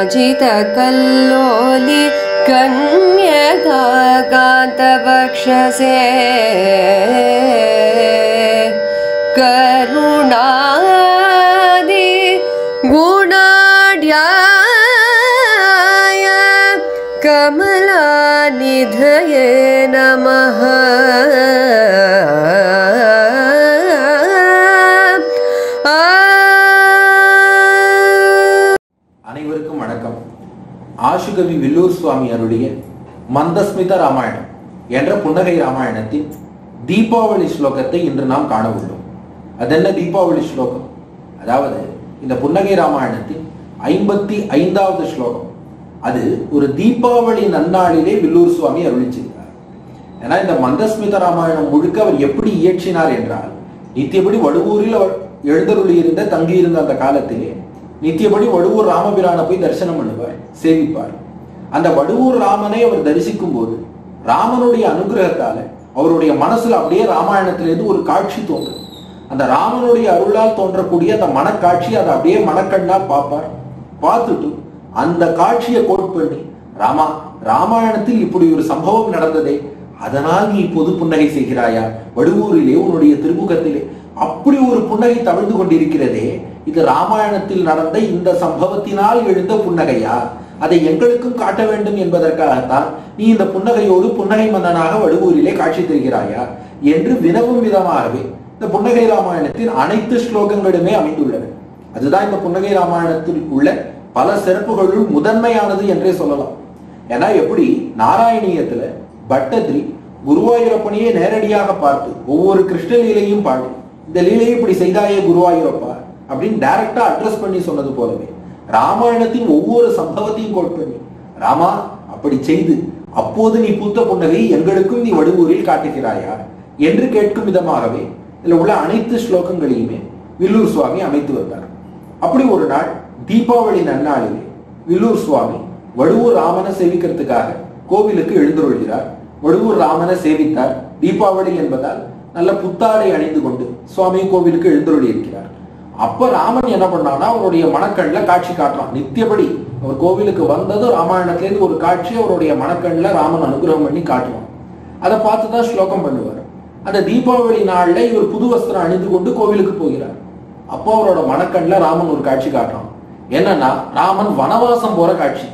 कञ्चितकल्लोलि कन्यकान्तवक्षसे करुणादि गुणाढ्याय कमलानिधये नमः அனைவருக்கும் வணக்கம் ஆசுகவி வில்லூர் சுவாமி அருளிய மந்தஸ்மித ராமாயணம் என்ற புன்னகை ராமாயணத்தின் தீபாவளி ஸ்லோகத்தை இன்று நாம் காண உள்ளோம் அதென்ன தீபாவளி ஸ்லோகம் அதாவது இந்த புன்னகை ராமாயணத்தின் ஐம்பத்தி ஐந்தாவது ஸ்லோகம் அது ஒரு தீபாவளி நன்னாளிலே வில்லூர் சுவாமி அருளிச்சிருக்கிறார் ஏன்னா இந்த மந்தஸ்மித ராமாயணம் முழுக்க அவர் எப்படி இயற்றினார் என்றால் நித்தியபடி வடுவூரில் அவர் எழுந்தருளி இருந்த தங்கியிருந்த அந்த காலத்திலே நித்தியபடி வடுவூர் ராமபிரானை போய் தரிசனம் பண்ணுவார் சேவிப்பார் அந்த வடுவூர் ராமனை அவர் தரிசிக்கும் போது ராமனுடைய அனுகிரகத்தால அவருடைய மனசுல அப்படியே ராமாயணத்திலிருந்து ஒரு காட்சி தோன்றும் அந்த ராமனுடைய அருளால் தோன்றக்கூடிய அந்த மனக்காட்சி அதை அப்படியே மனக்கண்ணால் பார்ப்பார் பார்த்துட்டு அந்த காட்சியை கோட் பண்ணி ராமா ராமாயணத்தில் இப்படி ஒரு சம்பவம் நடந்ததே அதனால் நீ இப்போது புன்னகை செய்கிறாயா வடுவூரிலே உன்னுடைய திருமுகத்திலே அப்படி ஒரு புன்னகை தவிழ்ந்து கொண்டிருக்கிறதே இது ராமாயணத்தில் நடந்த இந்த சம்பவத்தினால் எழுந்த புன்னகையா அதை எங்களுக்கும் காட்ட வேண்டும் என்பதற்காகத்தான் நீ இந்த புன்னகையோடு புன்னகை மன்னனாக வடுவூரிலே காட்சி தருகிறாயா என்று வினவும் விதமாகவே இந்த புன்னகை ராமாயணத்தின் அனைத்து ஸ்லோகங்களுமே அமைந்துள்ளன அதுதான் இந்த புன்னகை ராமாயணத்தில் உள்ள பல சிறப்புகளுள் முதன்மையானது என்றே சொல்லலாம் ஏன்னா எப்படி நாராயணியத்துல பட்டத்ரி குருவாயூரப்பனையே நேரடியாக பார்த்து ஒவ்வொரு கிருஷ்ண லீலையும் பாடி இந்த லீலையை இப்படி செய்தாயே குருவாயூரப்பா அப்படின்னு டைரக்டா அட்ரஸ் பண்ணி சொன்னது போலவே ராமாயணத்தின் ஒவ்வொரு சம்பவத்தையும் கோட் பண்ணி ராமா அப்படி செய்து அப்போது நீ பூத்த புன்னகை எங்களுக்கும் நீ வடுவூரில் காட்டுகிறாயா என்று கேட்கும் விதமாகவே இதுல உள்ள அனைத்து ஸ்லோகங்களையுமே வில்லூர் சுவாமி அமைத்து வந்தார் அப்படி ஒரு நாள் தீபாவளி நன்னாளிலே வில்லூர் சுவாமி வடுவூர் ராமனை சேவிக்கிறதுக்காக கோவிலுக்கு எழுந்தருள்கிறார் வடுவூர் ராமனை சேவித்தார் தீபாவளி என்பதால் நல்ல புத்தாடை அணிந்து கொண்டு சுவாமி கோவிலுக்கு எழுந்தருளி இருக்கிறார் அப்ப ராமன் என்ன பண்ணான்னா அவருடைய மனக்கண்ல காட்சி காட்டுறான் நித்தியபடி அவர் கோவிலுக்கு வந்ததும் ராமாயணத்திலேருந்து ஒரு காட்சி அவருடைய மனக்கண்ல ராமன் அனுகிரகம் பண்ணி காட்டுவான் அதை பார்த்து தான் ஸ்லோகம் பண்ணுவார் அந்த தீபாவளி நாள்ல இவர் புது வஸ்திரம் அணிந்து கொண்டு கோவிலுக்கு போகிறார் அப்போ அவரோட மனக்கண்ல ராமன் ஒரு காட்சி காட்டுறான் என்னன்னா ராமன் வனவாசம் போற காட்சி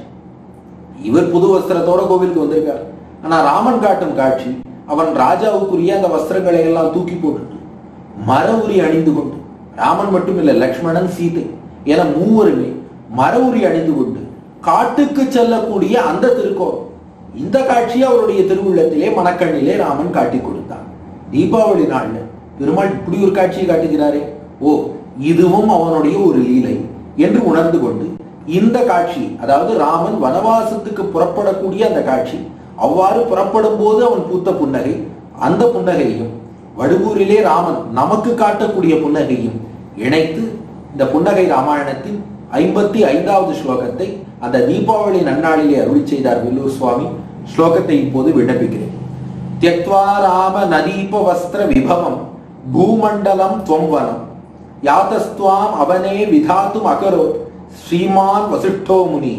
இவர் புது வஸ்திரத்தோட கோவிலுக்கு வந்திருக்கார் ஆனா ராமன் காட்டும் காட்சி அவன் ராஜாவுக்குரிய அந்த வஸ்திரங்களை எல்லாம் தூக்கி போட்டுட்டு மர உரி அணிந்து கொண்டு ராமன் மட்டும் இல்ல லக்ஷ்மணன் சீதை என மூவருமே மர உரி அணிந்து கொண்டு காட்டுக்கு செல்லக்கூடிய அந்த திருக்கோலம் இந்த காட்சியை அவருடைய திருவுள்ளத்திலே மனக்கண்ணிலே ராமன் காட்டி கொடுத்தான் தீபாவளி நாள்ல பெருமாள் இப்படி ஒரு காட்சியை காட்டுகிறாரே ஓ இதுவும் அவனுடைய ஒரு லீலை என்று உணர்ந்து கொண்டு இந்த காட்சி அதாவது ராமன் வனவாசத்துக்கு புறப்படக்கூடிய அந்த காட்சி அவ்வாறு புறப்படும் போது அவன் பூத்த புன்னகை அந்த புன்னகையும் வடுவூரிலே ராமன் நமக்கு காட்டக்கூடிய புன்னகையும் இணைத்து இந்த புன்னகை ராமாயணத்தின் ஐம்பத்தி ஐந்தாவது ஸ்லோகத்தை அந்த தீபாவளி நன்னாளிலே அருளி செய்தார் வில்லூர் சுவாமி ஸ்லோகத்தை இப்போது விண்ணப்பிக்கிறேன் தியக்வா ராம நதீப வஸ்திர விபவம் பூமண்டலம் துவம்வனம் யாத்தஸ்துவாம் அவனே விதாத்தும் அகரோத் ஸ்ரீமான் வசிஷ்டோ முனி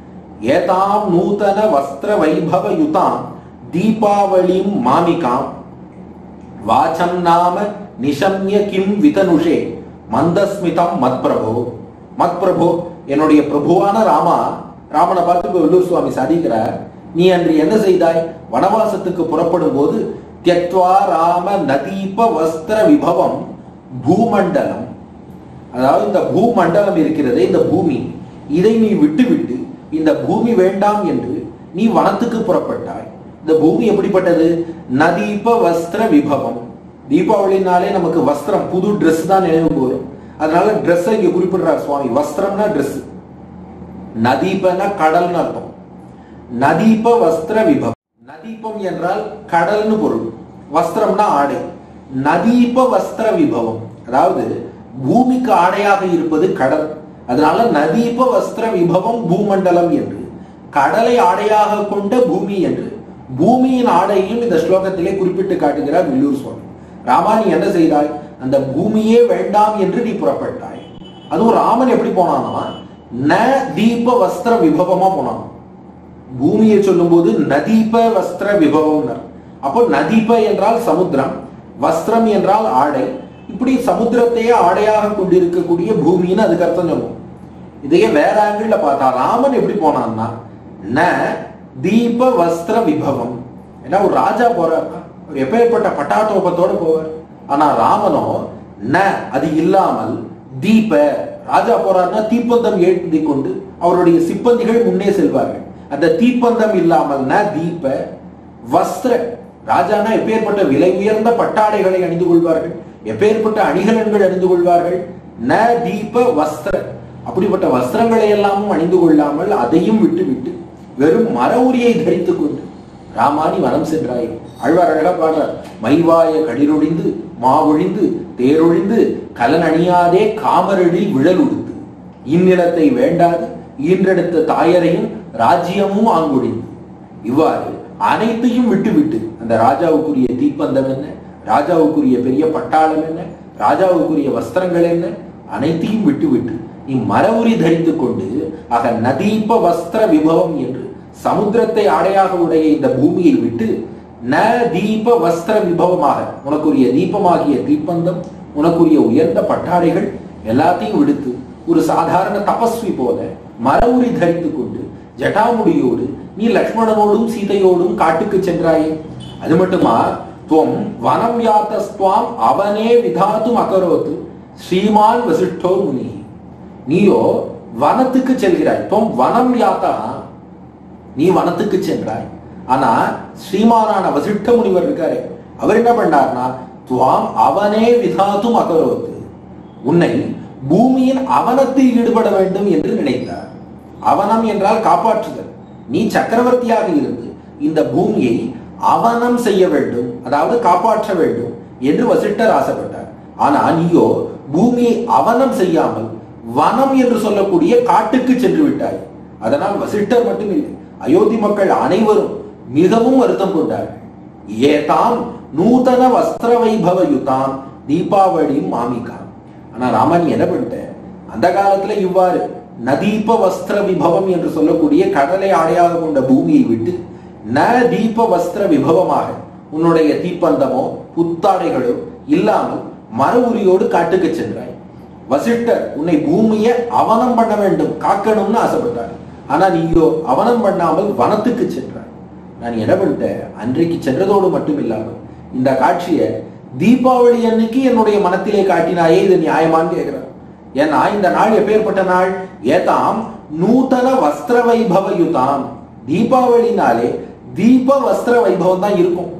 ஏதாம் நூதன வஸ்திர வைபவ யுதாம் தீபாவளிம் மாமிகாம் வாச்சம் நாம நிஷம்ய கிம் விதனுஷே மந்தஸ்மிதம் மத்பிரபோ மத்பிரபோ என்னுடைய பிரபுவான ராமா ராமனை பார்த்து இப்ப வெள்ளூர் சுவாமி சாதிக்கிறார் நீ அன்று என்ன செய்தாய் வனவாசத்துக்கு புறப்படும் போது தியக்வா ராம நதீப வஸ்திர விபவம் பூமண்டலம் அதாவது இந்த பூமண்டலம் இருக்கிறதே இந்த பூமி இதை நீ விட்டுவிட்டு இந்த பூமி வேண்டாம் என்று நீ வனத்துக்கு புறப்பட்டாய் இந்த பூமி எப்படிப்பட்டது நதீப வஸ்திர விபவம் தீபாவளினாலே நமக்கு வஸ்திரம் புது Dress தான் நினைவுக்கு வரும் அதனால Dress இங்க குறிப்பிடுறார் சுவாமி வஸ்திரம்னா Dress நதீபனா கடல்னு அர்த்தம் நதீப வஸ்திர விபவம் நதீபம் என்றால் கடல்னு பொருள் வஸ்திரம்னா ஆடை நதீப வஸ்திர விபவம் அதாவது பூமிக்கு ஆடையாக இருப்பது கடல் அதனால நதீப வஸ்திர விபவம் பூமண்டலம் என்று கடலை ஆடையாக கொண்ட பூமி என்று பூமியின் ஆடையையும் இந்த ஸ்லோகத்திலே குறிப்பிட்டு காட்டுகிறார் வில்லூர் சுவாமி ராமா நீ என்ன செய்தாய் அந்த பூமியே வேண்டாம் என்று நீ புறப்பட்டாய் அதுவும் ராமன் எப்படி போனானா ந தீப வஸ்திர விபவமா போனான் பூமியை சொல்லும்போது நதீப வஸ்திர விபவம் அப்போ நதீப என்றால் சமுத்திரம் வஸ்திரம் என்றால் ஆடை இப்படி சமுத்திரத்தையே ஆடையாக கொண்டிருக்கக்கூடிய பூமின்னு அதுக்கு அர்த்தம் சொல்லுவோம் இதையே வேற ஆங்கிள் பார்த்தா ராமன் எப்படி போனான்னா ந தீப வஸ்திர விபவம் ஏன்னா ஒரு ராஜா போறாருன்னா அவர் எப்பேற்பட்ட பட்டாட்டோபத்தோட போவார் ஆனா ராமனோ ந அது இல்லாமல் தீப ராஜா போறாருன்னா தீப்பந்தம் ஏற்றி கொண்டு அவருடைய சிப்பந்திகள் முன்னே செல்வார்கள் அந்த தீப்பந்தம் இல்லாமல் ந தீப வஸ்திர ராஜானா எப்பேற்பட்ட விலை உயர்ந்த பட்டாடைகளை அணிந்து கொள்வார்கள் எப்பேற்பட்ட அணிகலன்கள் அணிந்து கொள்வார்கள் ந தீப வஸ்திர அப்படிப்பட்ட வஸ்திரங்களை எல்லாமும் அணிந்து கொள்ளாமல் அதையும் விட்டு விட்டு வெறும் மர உரியை தரித்துக் கொண்டு ராமானி வனம் சென்றாய் அழ்வார் அழகா பாடுறார் மைவாய கடிரொழிந்து மாவொழிந்து தேரொழிந்து கலன் அணியாதே காமரடில் விழல் உடுத்து இந்நிலத்தை வேண்டாது ஈன்றெடுத்த தாயரையும் ராஜ்யமும் ஆங்கொழிந்து இவ்வாறு அனைத்தையும் விட்டு விட்டு அந்த ராஜாவுக்குரிய தீப்பந்தம் என்ன ராஜாவுக்குரிய பெரிய பட்டாளம் என்ன ராஜாவுக்குரிய வஸ்திரங்கள் என்ன அனைத்தையும் விட்டு விட்டு நீ மரவுரி தரித்துக் கொண்டு ஆக நதீப வஸ்திர விபவம் என்று சமுத்திரத்தை ஆடையாக உடைய இந்த பூமியை விட்டு ந தீப வஸ்திர விபவமாக உனக்குரிய தீபமாகிய தீப்பந்தம் உனக்குரிய உயர்ந்த பட்டாடைகள் எல்லாத்தையும் விடுத்து ஒரு சாதாரண தபஸ்வி போல மரவுரி தரித்துக் கொண்டு ஜட்டாமுடியோடு நீ லக்ஷ்மணனோடும் சீதையோடும் காட்டுக்கு சென்றாயே அது மட்டுமா துவம் வனம் யாத்தஸ்துவாம் அவனே விதாத்தும் அகரோத்து ஸ்ரீமான் வசிஷ்டோ முனி நீயோ வனத்துக்கு செல்கிறாய் துவம் வனம் யாத்தா நீ வனத்துக்கு சென்றாய் ஆனா ஸ்ரீமானான வசிஷ்ட முனிவர் இருக்காரு அவர் என்ன பண்ணார்னா துவாம் அவனே விதாத்தும் அகரோத்து உன்னை பூமியின் அவனத்தில் ஈடுபட வேண்டும் என்று நினைத்தார் அவனம் என்றால் காப்பாற்றுதல் நீ சக்கரவர்த்தியாக இருந்து இந்த பூமியை அவனம் செய்ய வேண்டும் அதாவது காப்பாற்ற வேண்டும் என்று வசிஷ்டர் ஆசைப்பட்டார் ஆனா நீயோ பூமியை அவனம் செய்யாமல் வனம் என்று சொல்லக்கூடிய காட்டுக்கு சென்று விட்டாய் அதனால் வசிஷ்டர் மட்டும் இல்லை அயோத்தி மக்கள் அனைவரும் மிகவும் வருத்தம் கொண்டார்கள் ஏதாம் நூதன வஸ்திர வைபவ யுதாம் தீபாவளியும் மாமிகாம் ஆனா ராமன் என்ன பண்ணிட்ட அந்த காலத்துல இவ்வாறு நதீப வஸ்திர விபவம் என்று சொல்லக்கூடிய கடலை ஆடையாக கொண்ட பூமியை விட்டு ந தீப வஸ்திர விபவமாக உன்னுடைய தீப்பந்தமோ புத்தாடைகளோ இல்லாமல் மர உரியோடு காட்டுக்கு சென்றாய் வசிஷ்டர் உன்னை பூமியை அவனம் பண்ண வேண்டும் காக்கணும்னு ஆசைப்பட்டார் ஆனா நீயோ அவனம் பண்ணாமல் வனத்துக்கு சென்றாய் நான் என்ன பண்ணிட்டேன் அன்றைக்கு சென்றதோடு மட்டும் இல்லாமல் இந்த காட்சியை தீபாவளி அன்னைக்கு என்னுடைய மனத்திலே காட்டினாயே இது நியாயமான்னு கேட்கிறார் ஏன்னா இந்த நாள் எப்பேற்பட்ட நாள் ஏதாம் நூதன வஸ்திர வைபவ யுதாம் தீபாவளினாலே தீப வஸ்திர வைபவம் தான் இருக்கும்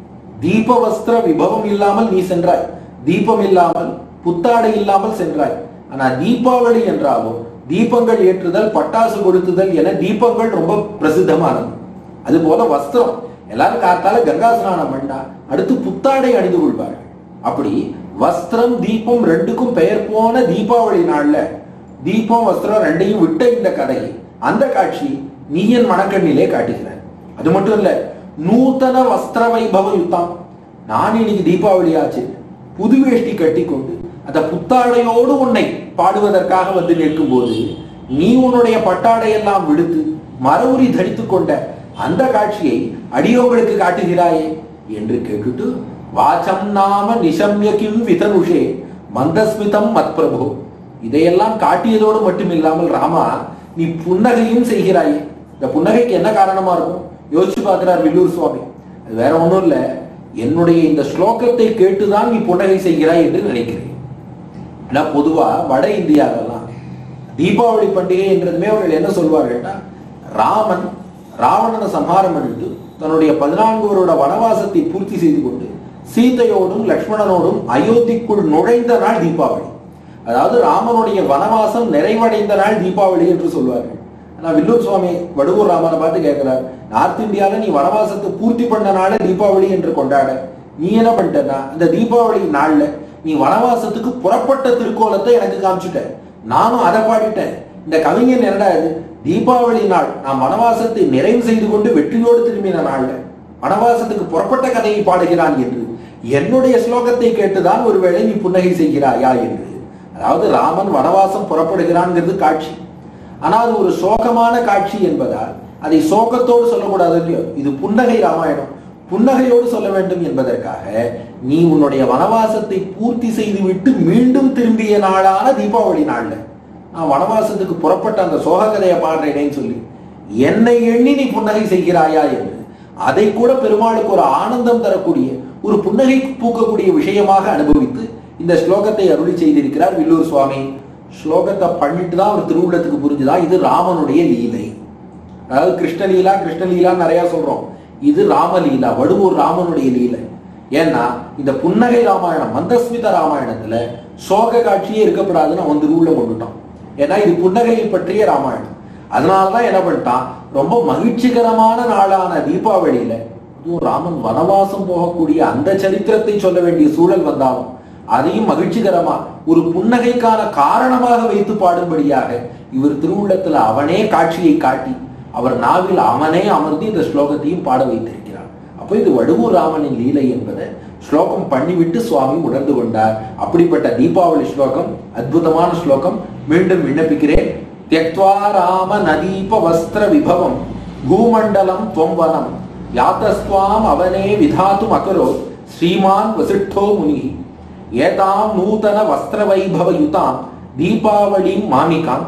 தீப வஸ்திர விபவம் இல்லாமல் நீ சென்றாய் தீபம் இல்லாமல் புத்தாடை இல்லாமல் சென்றாய் ஆனா தீபாவளி என்றாலும் தீபங்கள் ஏற்றுதல் பட்டாசு கொளுத்துதல் என தீபங்கள் ரொம்ப பிரசித்தமானது அது போல வஸ்திரம் எல்லாரும் காத்தால கங்கா ஸ்நானம் பண்ணா அடுத்து புத்தாடை அணிந்து கொள்வார்கள் அப்படி வஸ்திரம் தீபம் ரெண்டுக்கும் பெயர் போன தீபாவளி நாள்ல தீபம் வஸ்திரம் ரெண்டையும் விட்ட இந்த கதையை அந்த காட்சி நீ என் மனக்கண்ணிலே காட்டுகிறார் அது மட்டும் இல்ல நூதன வஸ்திர வைபவ யுத்தம் நான் இன்னைக்கு தீபாவளி ஆச்சு புது வேஷ்டி கட்டிக்கொண்டு அந்த புத்தாடையோடு உன்னை பாடுவதற்காக வந்து நிற்கும் போது நீ உன்னுடைய பட்டாடையெல்லாம் விடுத்து மரவுரி தரித்துக் கொண்ட அந்த காட்சியை அடியோங்களுக்கு காட்டுகிறாயே என்று கேட்டுட்டு வாச்சம் நாம நிசம்ய கிம் விதனுஷே மந்தஸ்மிதம் மத் பிரபு இதையெல்லாம் காட்டியதோடு மட்டுமில்லாமல் ராமா நீ புன்னகையும் செய்கிறாயே இந்த புன்னகைக்கு என்ன காரணமா இருக்கும் யோசிச்சு பார்க்கிறார் வில்லூர் சுவாமி அது வேற ஒண்ணும் இல்ல என்னுடைய இந்த ஸ்லோகத்தை கேட்டுதான் நீ புன்னகை செய்கிறாய் என்று நினைக்கிறேன் ஆனா பொதுவா வட இந்தியாவெல்லாம் தீபாவளி பண்டிகை என்றதுமே அவர்கள் என்ன சொல்வார்கள்னா ராமன் ராவணனை சம்ஹாரம் பண்ணிட்டு தன்னுடைய பதினான்கு வருட வனவாசத்தை பூர்த்தி செய்து கொண்டு சீதையோடும் லக்ஷ்மணனோடும் அயோத்திக்குள் நுழைந்த நாள் தீபாவளி அதாவது ராமனுடைய வனவாசம் நிறைவடைந்த நாள் தீபாவளி என்று சொல்வார்கள் ஆனா வில்லூர் சுவாமி வடுவூர் ராமனை பார்த்து கேட்கிறார் நார்த் இந்தியால நீ வனவாசத்தை பூர்த்தி பண்ண நாள தீபாவளி என்று கொண்டாட நீ என்ன பண்ணிட்டனா அந்த தீபாவளி நாள்ல நீ வனவாசத்துக்கு புறப்பட்ட திருக்கோலத்தை எனக்கு காமிச்சுட்ட நானும் அதை பாடிட்டேன் இந்த கவிஞன் என்னடா இது தீபாவளி நாள் நான் வனவாசத்தை நிறைவு செய்து கொண்டு வெற்றியோடு திரும்பின நாள்ல வனவாசத்துக்கு புறப்பட்ட கதையை பாடுகிறான் என்று என்னுடைய ஸ்லோகத்தை கேட்டுதான் ஒருவேளை நீ புன்னகை செய்கிறாயா என்று அதாவது ராமன் வனவாசம் புறப்படுகிறான்ங்கிறது காட்சி ஆனா அது ஒரு சோகமான காட்சி என்பதால் அதை சோகத்தோடு சொல்லக்கூடாது இல்லையோ இது புன்னகை ராமாயணம் புன்னகையோடு சொல்ல வேண்டும் என்பதற்காக நீ உன்னுடைய வனவாசத்தை பூர்த்தி செய்துவிட்டு மீண்டும் திரும்பிய நாளான தீபாவளி நாள்ல நான் வனவாசத்துக்கு புறப்பட்ட அந்த சோக கதையை பாடுறேனேன்னு சொல்லி என்னை எண்ணி நீ புன்னகை செய்கிறாயா என்று அதை கூட பெருமாளுக்கு ஒரு ஆனந்தம் தரக்கூடிய ஒரு புன்னகை பூக்கக்கூடிய விஷயமாக அனுபவித்து இந்த ஸ்லோகத்தை அருளி செய்திருக்கிறார் வில்லூர் சுவாமி ஸ்லோகத்தை பண்ணிட்டு தான் அவர் திருவுள்ளத்துக்கு புரிஞ்சுதா இது ராமனுடைய லீலை அதாவது கிருஷ்ணலீலா கிருஷ்ணலீலா நிறைய சொல்றோம் இது ராமலீலா வடுவூர் ராமனுடைய லீலை ஏன்னா இந்த புன்னகை ராமாயணம் மந்தஸ்மித ராமாயணத்துல சோக காட்சியே இருக்கப்படாதுன்னு அவன் திருவுள்ள கொண்டுட்டான் ஏன்னா இது புன்னகையை பற்றிய ராமாயணம் அதனாலதான் என்ன பண்ணிட்டான் ரொம்ப மகிழ்ச்சிகரமான நாளான தீபாவளியில அதுவும் ராமன் வனவாசம் போகக்கூடிய அந்த சரித்திரத்தை சொல்ல வேண்டிய சூழல் வந்தாலும் அதையும் மகிழ்ச்சிகரமா ஒரு புன்னகைக்கான காரணமாக வைத்து பாடும்படியாக இவர் திருவுள்ளத்துல அவனே காட்சியை காட்டி அவர் நாவில் அவனே அமர்ந்து இந்த ஸ்லோகத்தையும் பாட வைத்திருக்கிறார் அப்போ இது வடுவூர் ராமனின் லீலை என்பதை ஸ்லோகம் பண்ணிவிட்டு சுவாமி உணர்ந்து கொண்டார் அப்படிப்பட்ட தீபாவளி ஸ்லோகம் அற்புதமான ஸ்லோகம் மீண்டும் விண்ணப்பிக்கிறேன் தியக்வா ராம நதீப வஸ்திர விபவம் பூமண்டலம் தொம்பனம் யாத்தஸ்வாம் அவனே விதாத்தும் அகரோ ஸ்ரீமான் வசிஷ்டோ முனி ஏதாம் நூதன வஸ்திர வைபவயுதாம் தீபாவளிம் மாமிகாம்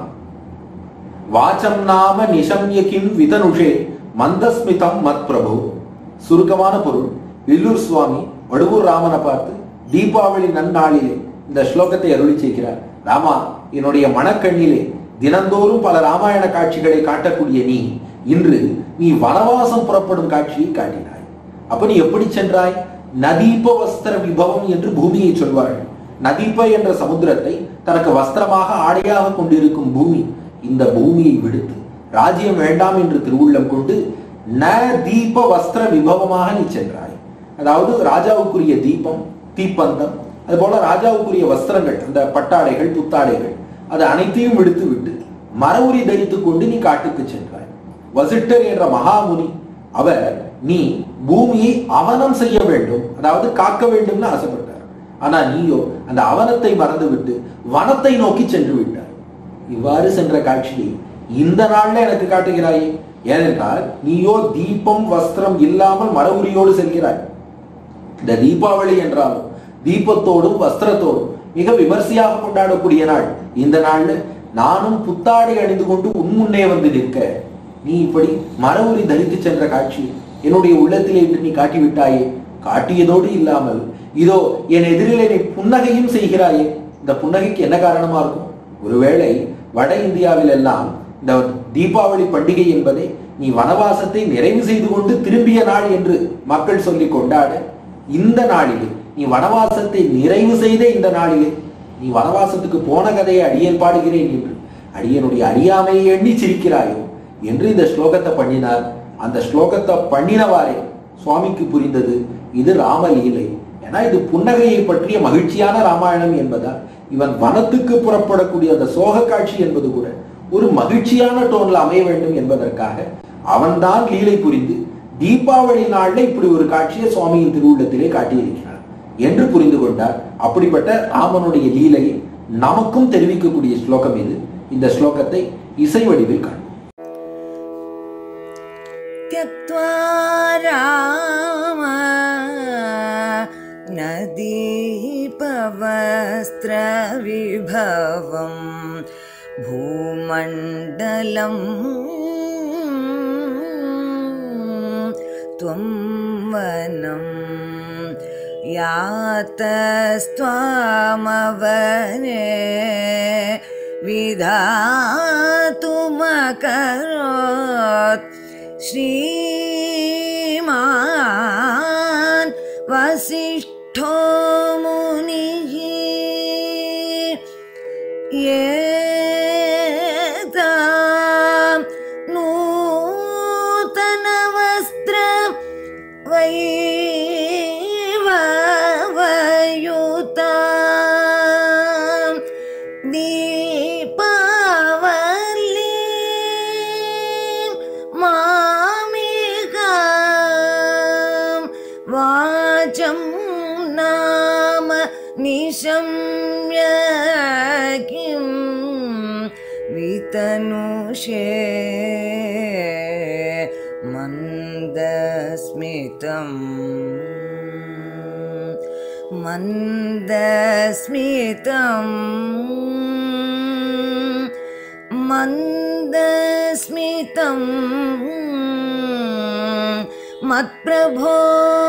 வாச்சம் நாம நிஷம்ய கிம் விதனுஷே மந்தஸ்மிதம் மத் பிரபு சுருக்கமான பொருள் வில்லூர் சுவாமி வடுவூர் ராமனை பார்த்து தீபாவளி நன்னாளிலே இந்த ஸ்லோகத்தை அருளி செய்கிறார் ராமா என்னுடைய மனக்கண்ணிலே தினந்தோறும் பல ராமாயண காட்சிகளை காட்டக்கூடிய நீ இன்று நீ வனவாசம் புறப்படும் காட்சியை காட்டினாய் அப்ப நீ எப்படி சென்றாய் நதீப வஸ்திர விபவம் என்று பூமியை சொல்வார்கள் நதீப என்ற சமுத்திரத்தை தனக்கு வஸ்திரமாக ஆடையாக கொண்டிருக்கும் பூமி இந்த பூமியை விடுத்து ராஜ்யம் வேண்டாம் என்று திருவுள்ளம் கொண்டு ந தீப வஸ்திர விபவமாக நீ சென்றாய் அதாவது ராஜாவுக்குரிய தீபம் தீப்பந்தம் அதுபோல ராஜாவுக்குரிய வஸ்திரங்கள் அந்த பட்டாடைகள் புத்தாடைகள் அது அனைத்தையும் விடுத்து விட்டு மரவுரி தரித்துக் கொண்டு நீ காட்டுக்கு சென்றாய் வசிட்டர் என்ற மகாமுனி அவர் நீ பூமியை அவனம் செய்ய வேண்டும் அதாவது காக்க வேண்டும்னு ஆசைப்பட்டார் ஆனா நீயோ அந்த அவனத்தை மறந்துவிட்டு வனத்தை நோக்கி சென்று விட்டார் இவ்வாறு சென்ற காட்சியை இந்த நாள்ல எனக்கு காட்டுகிறாயே ஏனென்றால் நீயோ தீபம் வஸ்திரம் இல்லாமல் மரவுரியோடு செல்கிறாய் இந்த தீபாவளி என்றாலும் தீபத்தோடும் வஸ்திரத்தோடும் மிக விமர்சையாக கொண்டாடக்கூடிய நாள் இந்த நாள்ல நானும் புத்தாடை அணிந்து கொண்டு உன் முன்னே வந்து நிற்க நீ இப்படி மரவுரி தரித்து சென்ற காட்சி என்னுடைய உள்ளத்திலே இன்று நீ காட்டிவிட்டாயே காட்டியதோடு இல்லாமல் இதோ என் எதிரிலே நீ புன்னகையும் செய்கிறாயே இந்த புன்னகைக்கு என்ன காரணமா இருக்கும் ஒருவேளை வட இந்தியாவில் எல்லாம் இந்த தீபாவளி பண்டிகை என்பதை நீ வனவாசத்தை நிறைவு செய்து கொண்டு திரும்பிய நாள் என்று மக்கள் சொல்லி கொண்டாட இந்த நாளிலே நீ வனவாசத்தை நிறைவு செய்த இந்த நாளிலே நீ வனவாசத்துக்கு போன கதையை அடியேன் பாடுகிறேன் என்று அடியனுடைய அறியாமையை எண்ணி சிரிக்கிறாயோ என்று இந்த ஸ்லோகத்தை பண்ணினார் அந்த ஸ்லோகத்தை பண்ணினவாறே சுவாமிக்கு புரிந்தது இது ராமலீலை ஏன்னா இது புன்னகையை பற்றிய மகிழ்ச்சியான ராமாயணம் என்பதால் இவன் வனத்துக்கு புறப்படக்கூடிய அந்த சோக காட்சி என்பது கூட ஒரு மகிழ்ச்சியான டோன்ல அமைய வேண்டும் என்பதற்காக அவன்தான் லீலை புரிந்து தீபாவளி நாள்ல இப்படி ஒரு காட்சியை சுவாமியின் திருவுள்ளத்திலே காட்டியிருக்கிறார் என்று புரிந்து கொண்டார் அப்படிப்பட்ட ராமனுடைய லீலையை நமக்கும் தெரிவிக்கக்கூடிய ஸ்லோகம் இது இந்த ஸ்லோகத்தை இசை வடிவில் காணும் त्यक्त्वा राम नदीपवस्त्रविभवं भूमण्डलं त्वं वनं यातस्त्वामवने विधातुमकरोत् श्रीमान् वसिष्ठो मुनिः एतां नूतनवस्त्र वैवयुतां दीपावलीं मामिकां वाचं नाम निशम्य किं तनुषे मन्दस्मितम् मन्दस्मितम् मन्दस्मितम् मत्प्रभो